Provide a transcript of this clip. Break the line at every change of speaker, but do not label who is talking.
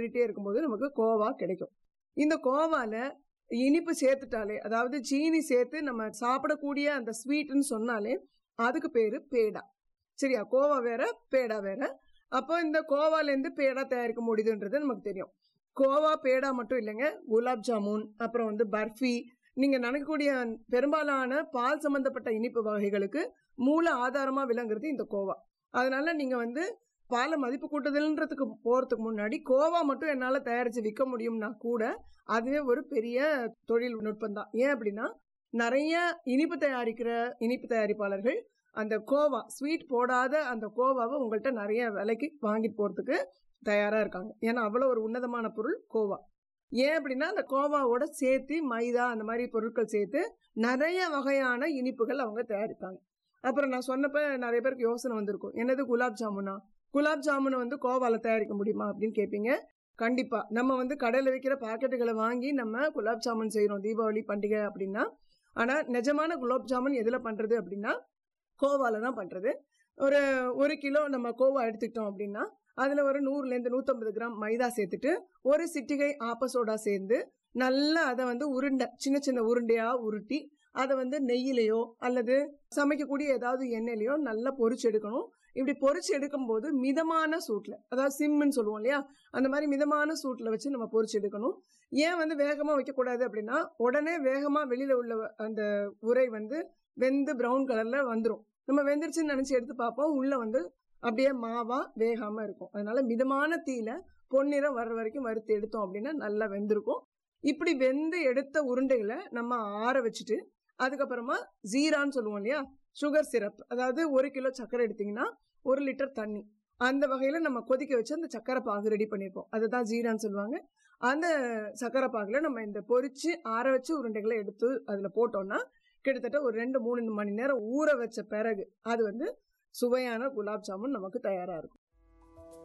கிளறிட்டே இருக்கும்போது நமக்கு கோவா கிடைக்கும் இந்த கோவால இனிப்பு சேர்த்துட்டாலே அதாவது சீனி சேர்த்து நம்ம சாப்பிடக்கூடிய அந்த ஸ்வீட்னு சொன்னாலே அதுக்கு பேரு பேடா சரியா கோவா வேற பேடா வேற அப்போ இந்த கோவாலேருந்து பேடா தயாரிக்க முடியுதுன்றது நமக்கு தெரியும் கோவா பேடா மட்டும் இல்லைங்க குலாப் ஜாமுன் அப்புறம் வந்து பர்ஃபி நீங்க நினைக்கக்கூடிய பெரும்பாலான பால் சம்பந்தப்பட்ட இனிப்பு வகைகளுக்கு மூல ஆதாரமா விளங்குறது இந்த கோவா அதனால நீங்க வந்து பாலை மதிப்பு கூட்டுதல்ன்றதுக்கு போறதுக்கு முன்னாடி கோவா மட்டும் என்னால தயாரிச்சு விற்க முடியும்னா கூட அதுவே ஒரு பெரிய தொழில்நுட்பம் தான் ஏன் அப்படின்னா நிறைய இனிப்பு தயாரிக்கிற இனிப்பு தயாரிப்பாளர்கள் அந்த கோவா ஸ்வீட் போடாத அந்த கோவாவை உங்கள்கிட்ட நிறைய விலைக்கு வாங்கிட்டு போறதுக்கு தயாரா இருக்காங்க ஏன்னா அவ்வளவு ஒரு உன்னதமான பொருள் கோவா ஏன் அப்படின்னா அந்த கோவாவோட சேர்த்து மைதா அந்த மாதிரி பொருட்கள் சேர்த்து நிறைய வகையான இனிப்புகள் அவங்க தயாரிப்பாங்க அப்புறம் நான் சொன்னப்ப நிறைய பேருக்கு யோசனை வந்திருக்கும் என்னது குலாப் ஜாமுனா குலாப் ஜாமுனை வந்து கோவால தயாரிக்க முடியுமா அப்படின்னு கேட்பீங்க கண்டிப்பா நம்ம வந்து கடையில் விற்கிற பாக்கெட்டுகளை வாங்கி நம்ம குலாப் ஜாமுன் செய்யறோம் தீபாவளி பண்டிகை அப்படின்னா ஆனா நிஜமான குலாப் ஜாமுன் எதுல பண்றது அப்படின்னா கோவால தான் பண்றது ஒரு ஒரு கிலோ நம்ம கோவா எடுத்துக்கிட்டோம் அப்படின்னா அதுல ஒரு நூறுல இருந்து நூத்தம்பது கிராம் மைதா சேர்த்துட்டு ஒரு சிட்டிகை ஆப்பசோடா சேர்ந்து நல்லா அதை வந்து உருண்டை சின்ன சின்ன உருண்டையா உருட்டி அதை வந்து நெய்யிலையோ அல்லது சமைக்கக்கூடிய ஏதாவது எண்ணெயிலையோ நல்லா பொரிச்சு எடுக்கணும் இப்படி பொரிச்சு எடுக்கும்போது மிதமான சூட்ல அதாவது சிம்முன்னு சொல்லுவோம் இல்லையா அந்த மாதிரி மிதமான சூட்ல வச்சு நம்ம பொரிச்சு எடுக்கணும் ஏன் வந்து வேகமா வைக்கக்கூடாது அப்படின்னா உடனே வேகமா வெளியில உள்ள அந்த உரை வந்து வெந்து பிரவுன் கலர்ல வந்துடும் நம்ம வெந்துருச்சுன்னு நினைச்சு எடுத்து பார்ப்போம் உள்ள வந்து அப்படியே மாவா வேகாம இருக்கும் அதனால மிதமான தீயில பொன்னிறம் வர்ற வரைக்கும் வறுத்து எடுத்தோம் அப்படின்னா நல்லா வெந்திருக்கும் இப்படி வெந்து எடுத்த உருண்டைகளை நம்ம ஆற வச்சுட்டு அதுக்கப்புறமா ஜீரான்னு சொல்லுவோம் இல்லையா சுகர் சிரப் அதாவது ஒரு கிலோ சர்க்கரை எடுத்தீங்கன்னா ஒரு லிட்டர் தண்ணி அந்த வகையில நம்ம கொதிக்க வச்சு அந்த சக்கரை பாகு ரெடி பண்ணியிருப்போம் அதுதான் ஜீரான்னு சொல்லுவாங்க அந்த சக்கரை பாகுல நம்ம இந்த பொரிச்சு ஆற வச்சு உருண்டைகளை எடுத்து அதுல போட்டோம்னா கிட்டத்தட்ட ஒரு ரெண்டு மூணு மணி நேரம் ஊற வச்ச பிறகு அது வந்து சுவையான குலாப் ஜாமுன் நமக்கு தயாரா இருக்கும்